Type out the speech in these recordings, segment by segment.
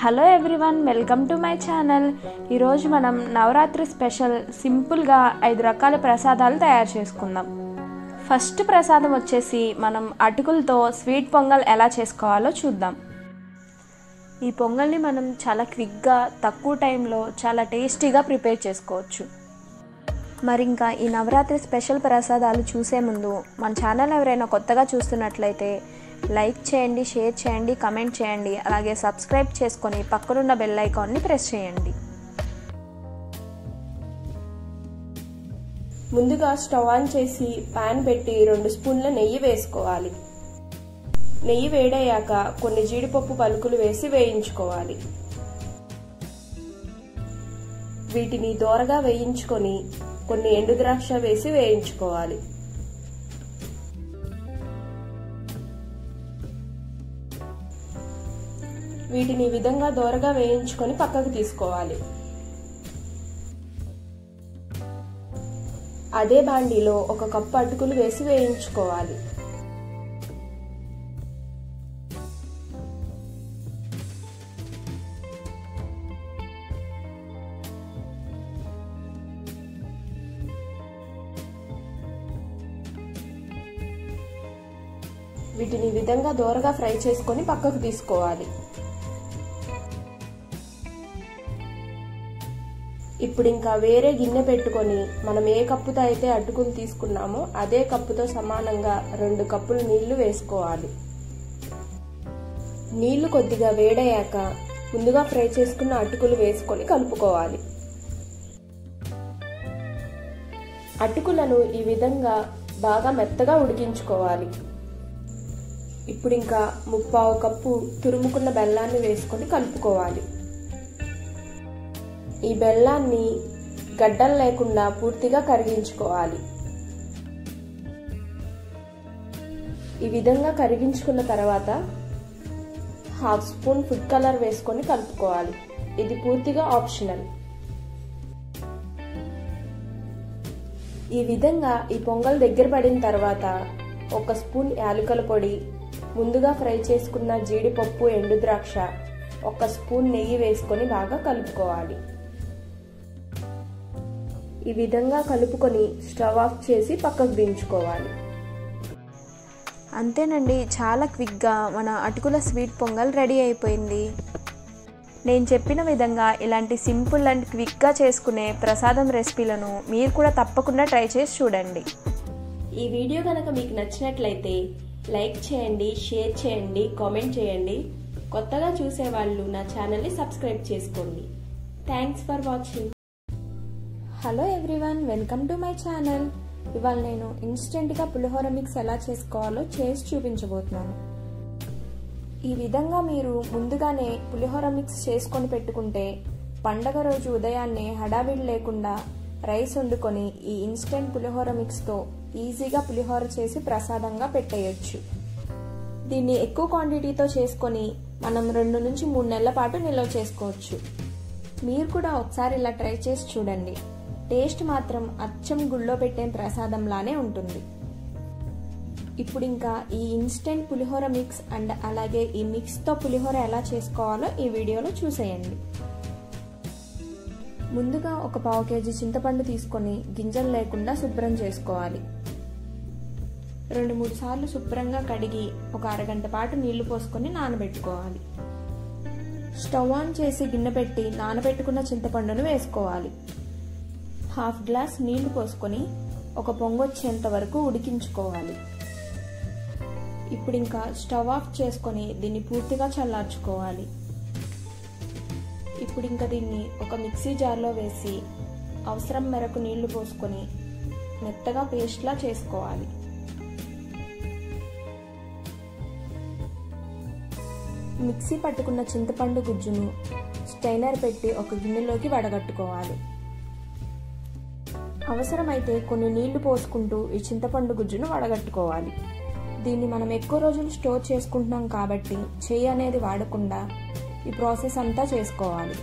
hello everyone welcome to my channel ఈరోజు మనం Navratri special సింపుల్గా ఐదు రకాల ప్రసాదాలు తయారు చేసుకుందాం ఫస్ట్ ప్రసాదం వచ్చేసి మనం అటుకులతో స్వీట్ పొంగల్ ఎలా చేసుకోవాలో చూద్దాం ఈ పొంగల్ని మనం చాలా క్విక్గా తక్కువ టైంలో చాలా టేస్టీగా ప్రిపేర్ చేసుకోవచ్చు మరి ఇంకా ఈ నవరాత్రి స్పెషల్ ప్రసాదాలు చూసే ముందు మన ఛానల్ ఎవరైనా కొత్తగా చూస్తున్నట్లయితే లైక్ చేయండి షేర్ చేయండి కమెంట్ చేయండి అలాగే సబ్స్క్రైబ్ చేసుకొని పక్కనున్న బెల్ ఐకాన్ని ప్రెస్ చేయండి ముందుగా స్టవ్ ఆన్ చేసి పాన్ పెట్టి రెండు స్పూన్ల నెయ్యి వేసుకోవాలి నెయ్యి వేడయ్యాక కొన్ని జీడిపప్పు పలుకులు వేసి వేయించుకోవాలి వీటిని దోరగా వేయించుకొని కొన్ని ఎండు ద్రాక్ష వేసి వేయించుకోవాలి వీటిని ఈ విధంగా దోరగా వేయించుకొని పక్కకు తీసుకోవాలి అదే బాండీలో ఒక కప్పు అటుకులు వేసి వేయించుకోవాలి వీటిని ఈ విధంగా దోరగా ఫ్రై చేసుకొని పక్కకు తీసుకోవాలి ఇప్పుడు ఇంకా వేరే గిన్నె పెట్టుకొని మనం ఏ కప్పుతో అయితే అటుకులు తీసుకున్నామో అదే కప్పుతో సమానంగా రెండు కప్పులు నీళ్లు వేసుకోవాలి నీళ్లు కొద్దిగా వేడయ్యాక ముందుగా ఫ్రై చేసుకున్న అటుకులు వేసుకొని కలుపుకోవాలి అటుకులను ఈ విధంగా బాగా మెత్తగా ఉడికించుకోవాలి ఇప్పుడు ఇంకా ముప్పావు కప్పు తురుముకున్న బెల్లాన్ని వేసుకొని కలుపుకోవాలి ఈ బెల్లాన్ని గడ్డలు లేకుండా పూర్తిగా కరిగించుకోవాలి ఈ విధంగా కరిగించుకున్న తర్వాత హాఫ్ స్పూన్ ఫుడ్ కలర్ వేసుకొని కలుపుకోవాలి ఇది పూర్తిగా ఆప్షనల్ ఈ విధంగా ఈ పొంగల్ దగ్గర పడిన తర్వాత ఒక స్పూన్ యాలకుల పొడి ముందుగా ఫ్రై చేసుకున్న జీడిపప్పు ఎండు ద్రాక్ష ఒక స్పూన్ నెయ్యి వేసుకొని బాగా కలుపుకోవాలి ఈ విధంగా కలుపుకొని స్టవ్ ఆఫ్ చేసి పక్కకు దించుకోవాలి అంతేనండి చాలా క్విక్గా మన అటుకుల స్వీట్ పొంగల్ రెడీ అయిపోయింది నేను చెప్పిన విధంగా ఇలాంటి సింపుల్ అండ్ క్విక్గా చేసుకునే ప్రసాదం రెసిపీలను మీరు కూడా తప్పకుండా ట్రై చేసి చూడండి ఈ వీడియో కనుక మీకు నచ్చినట్లయితే లైక్ చేయండి షేర్ చేయండి కామెంట్ చేయండి కొత్తగా చూసేవాళ్ళు నా ఛానల్ని సబ్స్క్రైబ్ చేసుకోండి thanks for watching hello everyone welcome to my channel ఇవాళ నేను ఇన్స్టెంట్గా పులిహోర మిక్స్ ఎలా చేసుకోవాలో చేసి చూపించబోతున్నాను ఈ విధంగా మీరు ముందుగానే పులిహోర మిక్స్ చేసుకొని పెట్టుకుంటే పండగ రోజు ఉదయాన్నే హడావిడి లేకుండా రైస్ వండుకొని ఈ ఇన్స్టెంట్ పులిహోర మిక్స్తో ఈజీగా పులిహోర చేసి ప్రసాదంగా పెట్టేయచ్చు దీన్ని ఎక్కువ క్వాంటిటీతో చేసుకొని మనం రెండు నుంచి మూడు నెలల పాటు నిల్వ చేసుకోవచ్చు మీరు కూడా ఒకసారి ఇలా ట్రై చేసి చూడండి టేస్ట్ మాత్రం అచ్చం గుళ్ళో పెట్టే ప్రసాదంలానే ఉంటుంది ఇప్పుడు ఇంకా ఈ ఇన్స్టెంట్ పులిహోర మిక్స్ అండ్ అలాగే ఈ మిక్స్తో పులిహోర ఎలా చేసుకోవాలో ఈ వీడియోలో చూసేయండి ముందుగా ఒక పావు కేజీ చింతపండు తీసుకొని గింజలు లేకుండా శుభ్రం చేసుకోవాలి రెండు మూడు సార్లు శుభ్రంగా కడిగి ఒక అరగంట పాటు నీళ్లు పోసుకొని నానబెట్టుకోవాలి స్టవ్ ఆన్ చేసి గిన్నె పెట్టి నానబెట్టుకున్న చింతపండును వేసుకోవాలి హాఫ్ గ్లాస్ నీళ్లు పోసుకొని ఒక పొంగొచ్చేంత వరకు ఉడికించుకోవాలి ఇప్పుడు ఇంకా స్టవ్ ఆఫ్ చేసుకొని దీన్ని పూర్తిగా చల్లార్చుకోవాలి ఇప్పుడు ఇంకా దీన్ని ఒక మిక్సీ జార్లో వేసి అవసరం మేరకు నీళ్లు పోసుకొని మెత్తగా పేస్ట్లా చేసుకోవాలి మిక్సీ పట్టుకున్న చింతపండు గుజ్జును స్టైనర్ పెట్టి ఒక గిన్నెలోకి వడగట్టుకోవాలి అవసరమైతే కొన్ని నీళ్లు పోసుకుంటూ ఈ చింతపండు గుజ్జును వడగట్టుకోవాలి దీన్ని మనం ఎక్కువ రోజులు స్టోర్ చేసుకుంటున్నాం కాబట్టి చెయ్యి అనేది వాడకుండా ఈ ప్రాసెస్ అంతా చేసుకోవాలి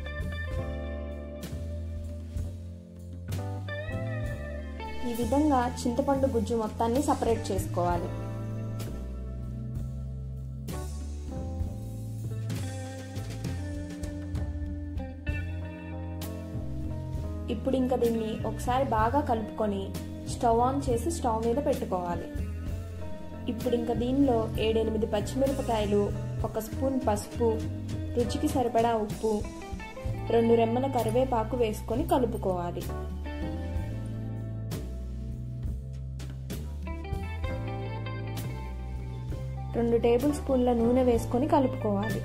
ఈ విధంగా చింతపండు గుజ్జు మొత్తాన్ని సపరేట్ చేసుకోవాలి ఇప్పుడు ఇంకా దీన్ని ఒకసారి బాగా కలుపుకొని స్టవ్ ఆన్ చేసి స్టవ్ మీద పెట్టుకోవాలి ఇప్పుడు ఇంకా దీనిలో ఏడెనిమిది పచ్చిమిరపకాయలు ఒక స్పూన్ పసుపు రుచికి సరిపడా ఉప్పు రెండు రెమ్మల కరివేపాకు వేసుకొని కలుపుకోవాలి రెండు టేబుల్ స్పూన్ల నూనె వేసుకొని కలుపుకోవాలి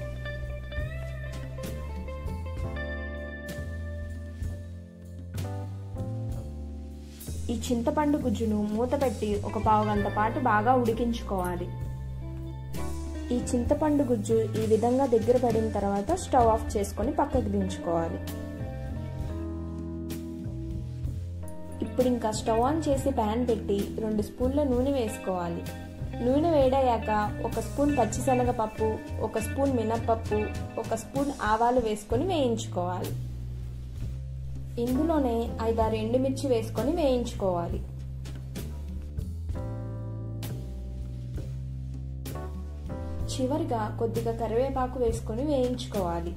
ఈ చింతపండు గుజ్జును మూత పెట్టి ఒక పావు గంట పాటు బాగా ఉడికించుకోవాలి ఈ చింతపండు గుజ్జు ఈ విధంగా దగ్గర పడిన తర్వాత స్టవ్ ఆఫ్ చేసుకొని పక్కకు దించుకోవాలి ఇప్పుడు ఇంకా స్టవ్ ఆన్ చేసి ప్యాన్ పెట్టి రెండు స్పూన్ల నూనె వేసుకోవాలి నూనె వేడయ్యాక ఒక స్పూన్ పచ్చిశనగపప్పు ఒక స్పూన్ మినప్పప్పు ఒక స్పూన్ ఆవాలు వేసుకొని వేయించుకోవాలి ఇందులోనే ఐదారు ఎండుమిర్చి వేసుకొని వేయించుకోవాలి చివరిగా కొద్దిగా కరివేపాకు వేసుకొని వేయించుకోవాలి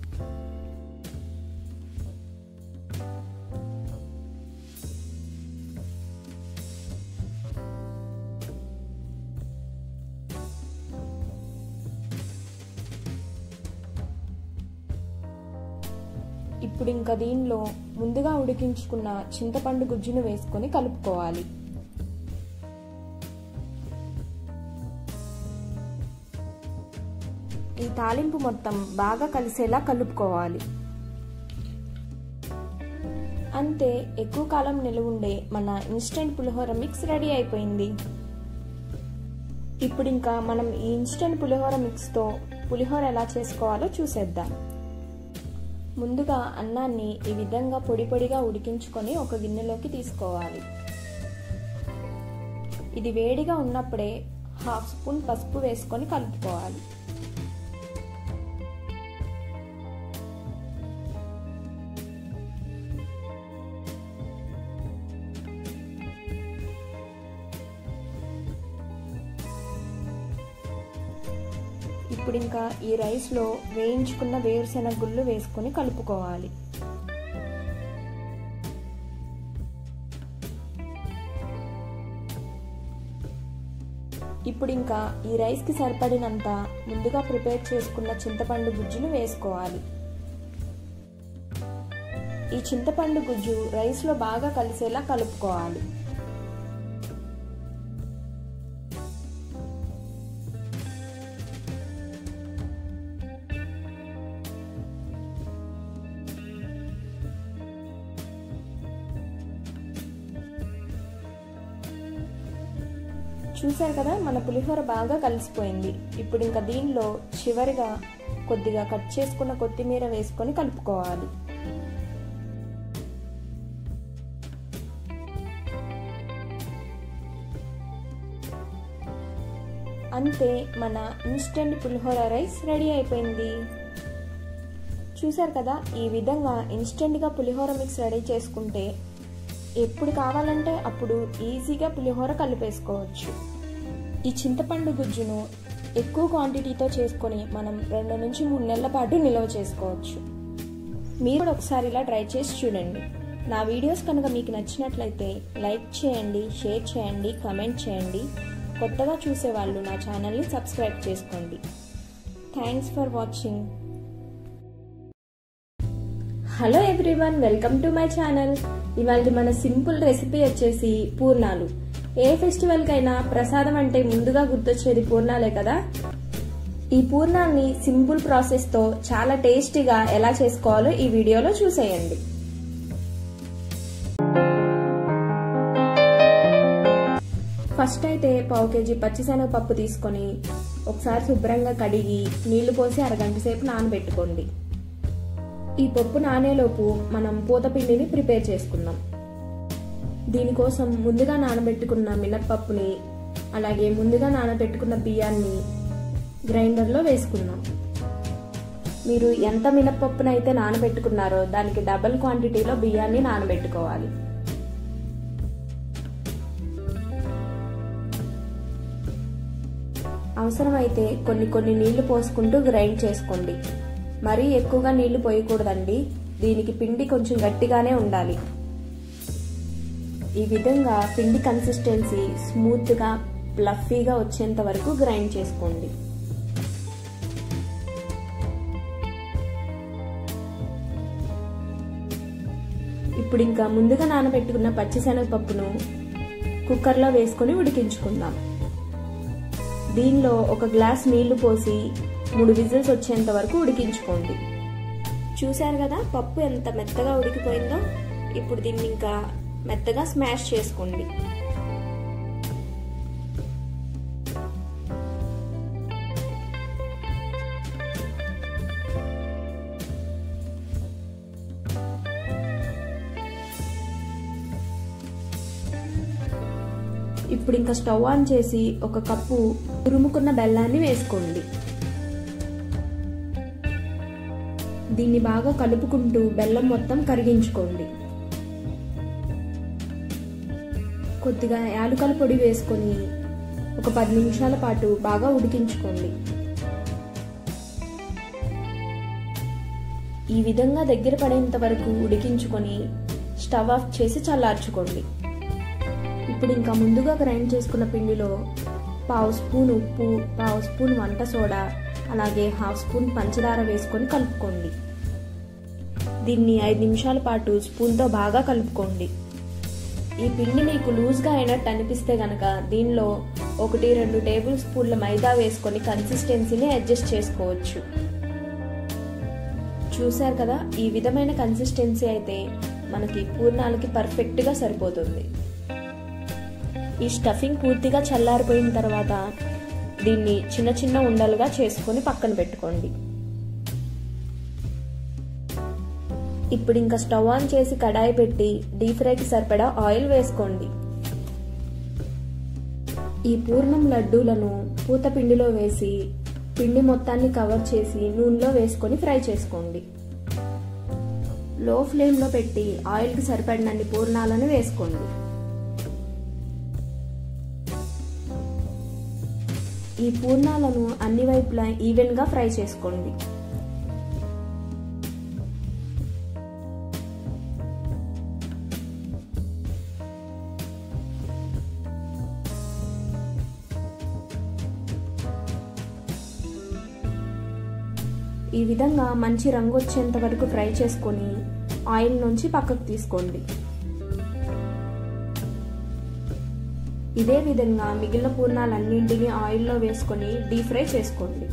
ఇప్పుడు ఇంకా దీనిలో ముందుగా ఉడికించుకున్న చింతపండు గుజ్జును వేసుకొని కలుపుకోవాలి ఈ తాలింపు మొత్తం బాగా కలిసేలా కలుపుకోవాలి అంతే ఎక్కువ కాలం నిలువుండే మన ఇన్స్టెంట్ పులిహోర మిక్స్ రెడీ అయిపోయింది ఇప్పుడు ఇంకా మనం ఈ ఇన్స్టెంట్ పులిహోర మిక్స్తో పులిహోర ఎలా చేసుకోవాలో చూసేద్దాం ముందుగా అన్నాన్ని ఈ విధంగా పొడి పొడిగా ఉడికించుకొని ఒక గిన్నెలోకి తీసుకోవాలి ఇది వేడిగా ఉన్నప్పుడే హాఫ్ స్పూన్ పసుపు వేసుకొని కలుపుకోవాలి ఇప్పుడు ఇంకా ఈ రైస్లో వేయించుకున్న వేరుశెనగ గుళ్ళు వేసుకొని కలుపుకోవాలి ఇప్పుడు ఇంకా ఈ రైస్కి సరిపడినంత ముందుగా ప్రిపేర్ చేసుకున్న చింతపండు గుజ్జును వేసుకోవాలి ఈ చింతపండు గుజ్జు రైస్లో బాగా కలిసేలా కలుపుకోవాలి చూసారు కదా మన పులిహోర బాగా కలిసిపోయింది ఇప్పుడు ఇంకా దీనిలో చివరిగా కొద్దిగా కట్ చేసుకున్న కొత్తిమీర వేసుకొని కలుపుకోవాలి అంతే మన ఇన్స్టెంట్ పులిహోర రైస్ రెడీ అయిపోయింది చూసారు కదా ఈ విధంగా ఇన్స్టెంట్గా పులిహోర మిక్స్ రెడీ చేసుకుంటే ఎప్పుడు కావాలంటే అప్పుడు ఈజీగా పులిహోర కలిపేసుకోవచ్చు ఈ చింతపండు గుజ్జును ఎక్కువ క్వాంటిటీతో చేసుకొని మనం రెండు నుంచి మూడు నెలల పాటు నిల్వ చేసుకోవచ్చు మీరు కూడా ఒకసారి ఇలా ట్రై చేసి చూడండి నా వీడియోస్ కనుక మీకు నచ్చినట్లయితే లైక్ చేయండి షేర్ చేయండి కమెంట్ చేయండి కొత్తగా చూసేవాళ్ళు నా ఛానల్ని సబ్స్క్రైబ్ చేసుకోండి thanks for watching hello everyone welcome to my channel ఇవాళ మన సింపుల్ రెసిపీ వచ్చేసి పూర్ణాలు ఏ ఫెస్టివల్కైనా ప్రసాదం అంటే ముందుగా గుర్తొచ్చేది పూర్ణాలే కదా ఈ పూర్ణాన్ని సింపుల్ ప్రాసెస్తో చాలా టేస్టీగా ఎలా చేసుకోవాలో ఈ వీడియోలో చూసేయండి ఫస్ట్ అయితే పావు కేజీ పచ్చిశనగపప్పు తీసుకొని ఒకసారి శుభ్రంగా కడిగి నీళ్లు పోసి అరగంట సేపు నానబెట్టుకోండి ఈ పప్పు నానేలోపు మనం పూతపిండిని ప్రిపేర్ చేసుకుందాం దీనికోసం ముందుగా నానబెట్టుకున్న మినప్పప్పుని అలాగే ముందుగా నానబెట్టుకున్న బియ్యాన్ని గ్రైండర్లో వేసుకుందాం మీరు ఎంత మినప్పప్పునైతే నానబెట్టుకున్నారో దానికి డబల్ క్వాంటిటీలో బియ్యాన్ని నానబెట్టుకోవాలి అవసరమైతే కొన్ని కొన్ని నీళ్లు పోసుకుంటూ గ్రైండ్ చేసుకోండి మరీ ఎక్కువగా నీళ్లు పోయకూడదండి దీనికి పిండి కొంచెం గట్టిగానే ఉండాలి ఈ విధంగా పిండి కన్సిస్టెన్సీ స్మూత్గా ప్లఫీగా వచ్చేంత వరకు గ్రైండ్ చేసుకోండి ఇప్పుడు ఇంకా ముందుగా నానబెట్టుకున్న పచ్చిశనగపప్పును కుక్కర్లో వేసుకొని ఉడికించుకుందాం దీనిలో ఒక గ్లాస్ నీళ్లు పోసి మూడు విజిల్స్ వచ్చేంత వరకు ఉడికించుకోండి చూశారు కదా పప్పు ఎంత మెత్తగా ఉడికిపోయిందో ఇప్పుడు దీన్ని ఇంకా మెత్తగా స్మాష్ చేసుకోండి ఇప్పుడు ఇంకా స్టవ్ ఆన్ చేసి ఒక కప్పు తురుముకున్న బెల్లాన్ని వేసుకోండి దీన్ని బాగా కలుపుకుంటూ బెల్లం మొత్తం కరిగించుకోండి కొద్దిగా యాలుకల పొడి వేసుకొని ఒక పది నిమిషాల పాటు బాగా ఉడికించుకోండి ఈ విధంగా దగ్గర పడేంత వరకు ఉడికించుకొని స్టవ్ ఆఫ్ చేసి చల్లార్చుకోండి ఇప్పుడు ఇంకా ముందుగా గ్రైండ్ చేసుకున్న పిండిలో పావు స్పూన్ ఉప్పు పావు స్పూన్ వంట సోడా అలాగే హాఫ్ స్పూన్ పంచదార వేసుకొని కలుపుకోండి దీన్ని ఐదు నిమిషాల పాటు స్పూన్తో బాగా కలుపుకోండి ఈ పిండి మీకు లూజ్గా అయినట్టు అనిపిస్తే గనక దీనిలో ఒకటి రెండు టేబుల్ స్పూన్ల మైదా వేసుకొని కన్సిస్టెన్సీని అడ్జస్ట్ చేసుకోవచ్చు చూశారు కదా ఈ విధమైన కన్సిస్టెన్సీ అయితే మనకి పూర్ణాలకి పర్ఫెక్ట్గా సరిపోతుంది ఈ స్టఫింగ్ పూర్తిగా చల్లారిపోయిన తర్వాత దీన్ని చిన్న చిన్న ఉండలుగా చేసుకొని పక్కన పెట్టుకోండి ఇప్పుడు ఇంకా స్టవ్ ఆన్ చేసి కడాయి పెట్టి డీప్ ఫ్రైకి సరిపడా ఆయిల్ వేసుకోండి ఈ పూర్ణం లడ్డూలను పూత పిండిలో వేసి పిండి మొత్తాన్ని కవర్ చేసి నూనెలో వేసుకొని ఫ్రై చేసుకోండి లో ఫ్లేమ్లో పెట్టి ఆయిల్కి సరిపడినన్ని పూర్ణాలను వేసుకోండి ఈ పూర్ణాలను అన్ని వైపులా ఈవెన్గా ఫ్రై చేసుకోండి ఈ విధంగా మంచి రంగు వచ్చేంత వరకు ఫ్రై చేసుకొని ఆయిల్ నుంచి పక్కకు తీసుకోండి ఇదే విధంగా మిగిలిన పూర్ణాలన్నింటినీ ఆయిల్లో వేసుకొని డీప్ ఫ్రై చేసుకోండి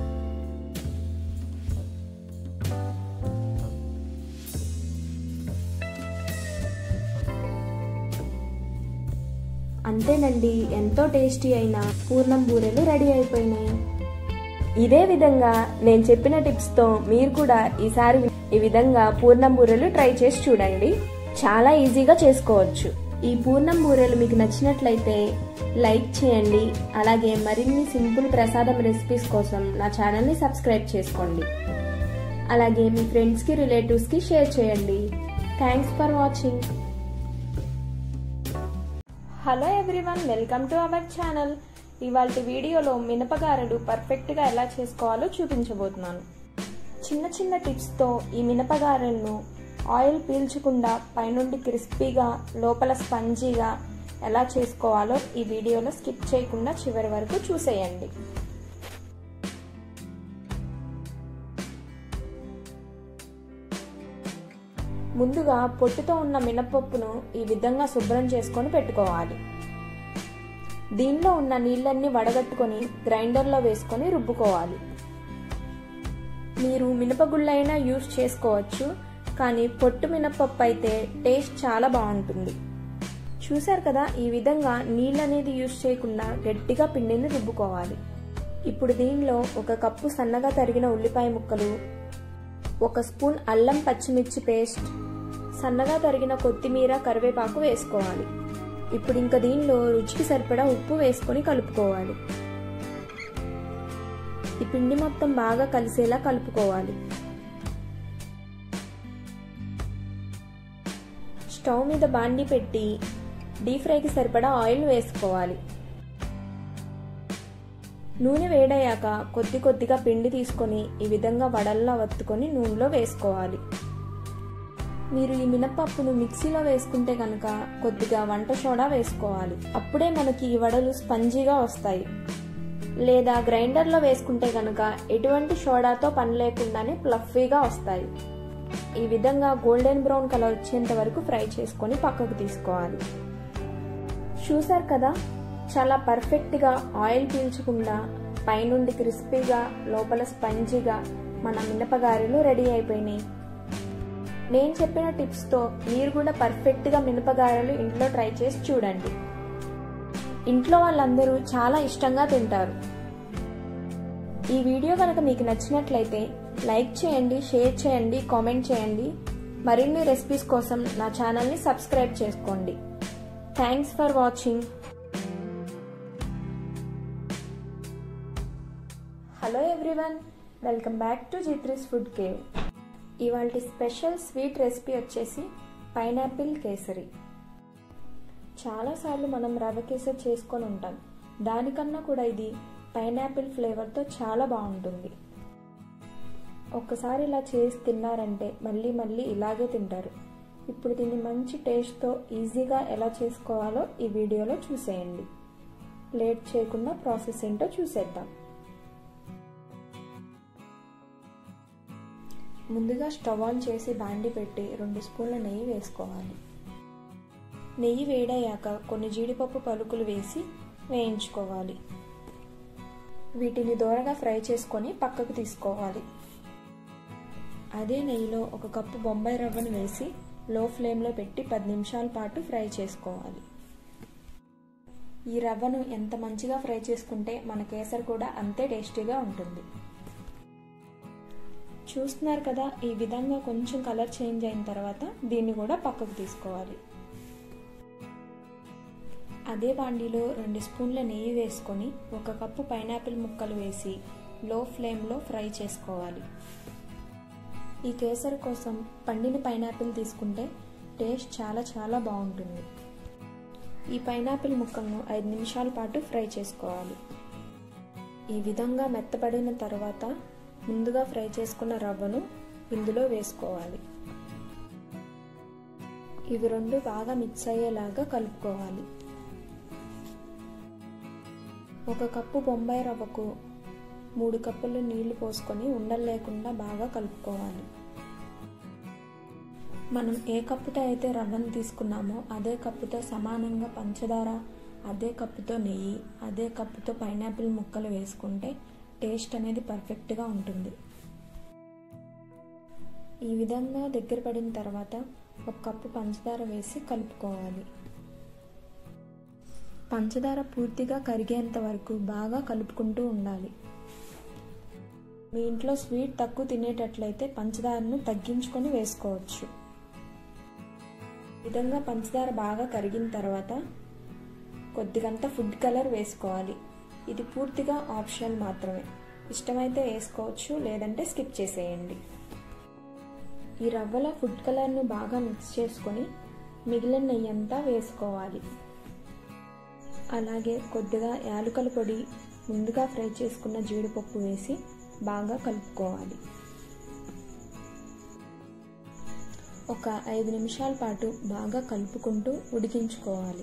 అంతేనండి ఎంతో టేస్టీ అయిన పూర్ణం బూరెలు రెడీ అయిపోయినాయి ఇదే విధంగా నేను చెప్పిన టిప్స్తో మీరు కూడా ఈసారి ఈ విధంగా పూర్ణం బూరెలు ట్రై చేసి చూడండి చాలా ఈజీగా చేసుకోవచ్చు ఈ పూర్ణం బూరెలు మీకు నచ్చినట్లయితే లైక్ చేయండి అలాగే మరిన్ని సింపుల్ ప్రసాదం రెసిపీస్ కోసం నా ఛానల్ని సబ్స్క్రైబ్ చేసుకోండి అలాగే మీ ఫ్రెండ్స్కి రిలేటివ్స్కి షేర్ చేయండి thanks for watching hello everyone welcome to our channel ఇవాళ వీడియోలో మినపగారెలు పర్ఫెక్ట్గా ఎలా చేసుకోవాలో చూపించబోతున్నాను చిన్న చిన్న టిప్స్తో ఈ మినపగారెలను ఆయిల్ పీల్చకుండా పైనుండి క్రిస్పీగా లోపల స్పంజీగా ఎలా చేసుకోవాలో ఈ వీడియోలో స్కిప్ చేయకుండా చివరి వరకు చూసేయండి ముందుగా పొట్టుతో ఉన్న మినపప్పును ఈ విధంగా శుభ్రం చేసుకొని పెట్టుకోవాలి దీనిలో ఉన్న నీళ్ళన్నీ వడగట్టుకొని గ్రైండర్లో వేసుకొని రుబ్బుకోవాలి మీరు మినపగుళ్ళైనా యూస్ చేసుకోవచ్చు కానీ పొట్టు మినపప్పు అయితే టేస్ట్ చాలా బాగుంటుంది చూశారు కదా ఈ విధంగా నీళ్ళు అనేది యూస్ చేయకుండా గట్టిగా పిండిని రుబ్బుకోవాలి ఇప్పుడు దీనిలో ఒక కప్పు సన్నగా తరిగిన ఉల్లిపాయ ముక్కలు ఒక స్పూన్ అల్లం పచ్చిమిర్చి పేస్ట్ సన్నగా తరిగిన కొత్తిమీర కరివేపాకు వేసుకోవాలి ఇప్పుడు ఇంకా దీనిలో రుచికి సరిపడా ఉప్పు వేసుకొని కలుపుకోవాలి ఈ పిండి మొత్తం బాగా కలిసేలా కలుపుకోవాలి స్టవ్ మీద బాండి పెట్టి డీప్ ఫ్రైకి సరిపడా ఆయిల్ వేసుకోవాలి నూనె వేడయ్యాక కొద్ది కొద్దిగా పిండి తీసుకొని ఈ విధంగా వడల్లా వత్తుకొని నూనెలో వేసుకోవాలి మీరు ఈ మినపప్పును మిక్సీలో వేసుకుంటే కనుక కొద్దిగా వంట సోడా వేసుకోవాలి అప్పుడే మనకి ఈ వడలు స్పంజీగా వస్తాయి లేదా గ్రైండర్లో వేసుకుంటే కనుక ఎటువంటి సోడాతో పని లేకుండానే ప్లఫీగా వస్తాయి ఈ విధంగా గోల్డెన్ బ్రౌన్ కలర్ వచ్చేంత వరకు ఫ్రై చేసుకొని పక్కకు తీసుకోవాలి చూసారు కదా చాలా పర్ఫెక్ట్గా ఆయిల్ పీల్చకుండా పైనుండి క్రిస్పీగా లోపల స్పంజీగా మన మినపగారెలు రెడీ అయిపోయినాయి నేను చెప్పిన టిప్స్తో మీరు కూడా పర్ఫెక్ట్గా మినపగారెలు ఇంట్లో ట్రై చేసి చూడండి ఇంట్లో వాళ్ళందరూ చాలా ఇష్టంగా తింటారు ఈ వీడియో కనుక మీకు నచ్చినట్లయితే లైక్ చేయండి షేర్ చేయండి కామెంట్ చేయండి మరిన్ని రెసిపీస్ కోసం నా ఛానల్ని సబ్స్క్రైబ్ చేసుకోండి thanks for watching hello everyone welcome back to జిత్రిస్ ఫుడ్ కేవ్ ఇవాళ స్పెషల్ స్వీట్ రెసిపీ వచ్చేసి పైనాపిల్ కేసరి చాలాసార్లు మనం రవ్వ కేసరి చేసుకొని ఉంటాం దానికన్నా కూడా ఇది పైనాపిల్ ఫ్లేవర్తో చాలా బాగుంటుంది ఒక్కసారి ఇలా చేసి తిన్నారంటే మళ్ళీ మళ్ళీ ఇలాగే తింటారు ఇప్పుడు దీన్ని మంచి టేస్ట్తో ఈజీగా ఎలా చేసుకోవాలో ఈ వీడియోలో చూసేయండి లేట్ చేయకుండా ప్రాసెస్ ఏంటో చూసేద్దాం ముందుగా స్టవ్ ఆన్ చేసి బాండి పెట్టి రెండు స్పూన్ల నెయ్యి వేసుకోవాలి నెయ్యి వేడయ్యాక కొన్ని జీడిపప్పు పలుకులు వేసి వేయించుకోవాలి వీటిని దూరగా ఫ్రై చేసుకొని పక్కకు తీసుకోవాలి అదే నెయ్యిలో ఒక కప్పు బొంబాయి రవ్వను వేసి లో ఫ్లేమ్లో పెట్టి పది నిమిషాల పాటు ఫ్రై చేసుకోవాలి ఈ రవ్వను ఎంత మంచిగా ఫ్రై చేసుకుంటే మన కేసరి కూడా అంతే టేస్టీగా ఉంటుంది చూస్తున్నారు కదా ఈ విధంగా కొంచెం కలర్ చేంజ్ అయిన తర్వాత దీన్ని కూడా పక్కకు తీసుకోవాలి అదే బాండీలో రెండు స్పూన్ల నెయ్యి వేసుకొని ఒక కప్పు పైనాపిల్ ముక్కలు వేసి లో ఫ్లేమ్లో ఫ్రై చేసుకోవాలి ఈ కేసరి కోసం పండిన పైనాపిల్ తీసుకుంటే టేస్ట్ చాలా చాలా బాగుంటుంది ఈ పైనాపిల్ ముక్కలను ఐదు నిమిషాల పాటు ఫ్రై చేసుకోవాలి ఈ విధంగా మెత్తపడిన తర్వాత ముందుగా ఫ్రై చేసుకున్న రవ్వను ఇందులో వేసుకోవాలి ఇవి రెండు బాగా మిక్స్ అయ్యేలాగా కలుపుకోవాలి ఒక కప్పు బొంబాయి రవ్వకు మూడు కప్పులు నీళ్లు పోసుకొని ఉండలు లేకుండా బాగా కలుపుకోవాలి మనం ఏ కప్పుతో అయితే రవ్వను తీసుకున్నామో అదే కప్పుతో సమానంగా పంచదార అదే కప్పుతో నెయ్యి అదే కప్పుతో పైనాపిల్ ముక్కలు వేసుకుంటే టేస్ట్ అనేది పర్ఫెక్ట్గా ఉంటుంది ఈ విధంగా దగ్గర పడిన తర్వాత ఒక కప్పు పంచదార వేసి కలుపుకోవాలి పంచదార పూర్తిగా కరిగేంత వరకు బాగా కలుపుకుంటూ ఉండాలి మీ ఇంట్లో స్వీట్ తక్కువ తినేటట్లయితే పంచదారను తగ్గించుకొని వేసుకోవచ్చు విధంగా పంచదార బాగా కరిగిన తర్వాత కొద్దిగంత ఫుడ్ కలర్ వేసుకోవాలి ఇది పూర్తిగా ఆప్షనల్ మాత్రమే ఇష్టమైతే వేసుకోవచ్చు లేదంటే స్కిప్ చేసేయండి ఈ రవ్వలో ఫుడ్ కలర్ను బాగా మిక్స్ చేసుకొని మిగిలిన నెయ్యి అంతా వేసుకోవాలి అలాగే కొద్దిగా యాలకుల పొడి ముందుగా ఫ్రై చేసుకున్న జీడిపప్పు వేసి బాగా కలుపుకోవాలి ఒక ఐదు నిమిషాల పాటు బాగా కలుపుకుంటూ ఉడికించుకోవాలి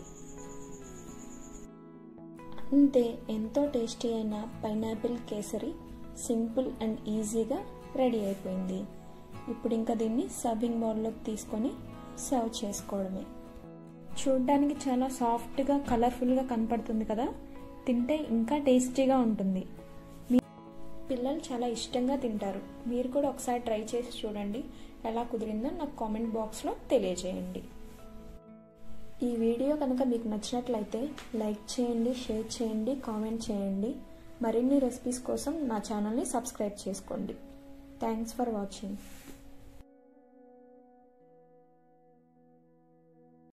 అంతే ఎంతో టేస్టీ అయిన పైనాపిల్ కేసరి సింపుల్ అండ్ ఈజీగా రెడీ అయిపోయింది ఇప్పుడు ఇంకా దీన్ని సర్వింగ్ బౌల్లోకి తీసుకొని సర్వ్ చేసుకోవడమే చూడ్డానికి చాలా సాఫ్ట్గా కలర్ఫుల్గా కనపడుతుంది కదా తింటే ఇంకా టేస్టీగా ఉంటుంది మీ పిల్లలు చాలా ఇష్టంగా తింటారు మీరు కూడా ఒకసారి ట్రై చేసి చూడండి ఎలా కుదిరిందో నాకు కామెంట్ బాక్స్లో తెలియజేయండి ఈ వీడియో కనుక మీకు నచ్చినట్లయితే లైక్ చేయండి షేర్ చేయండి కామెంట్ చేయండి మరిన్ని రెసిపీస్ కోసం నా ఛానల్ని సబ్స్క్రైబ్ చేసుకోండి థ్యాంక్స్ ఫర్ వాచింగ్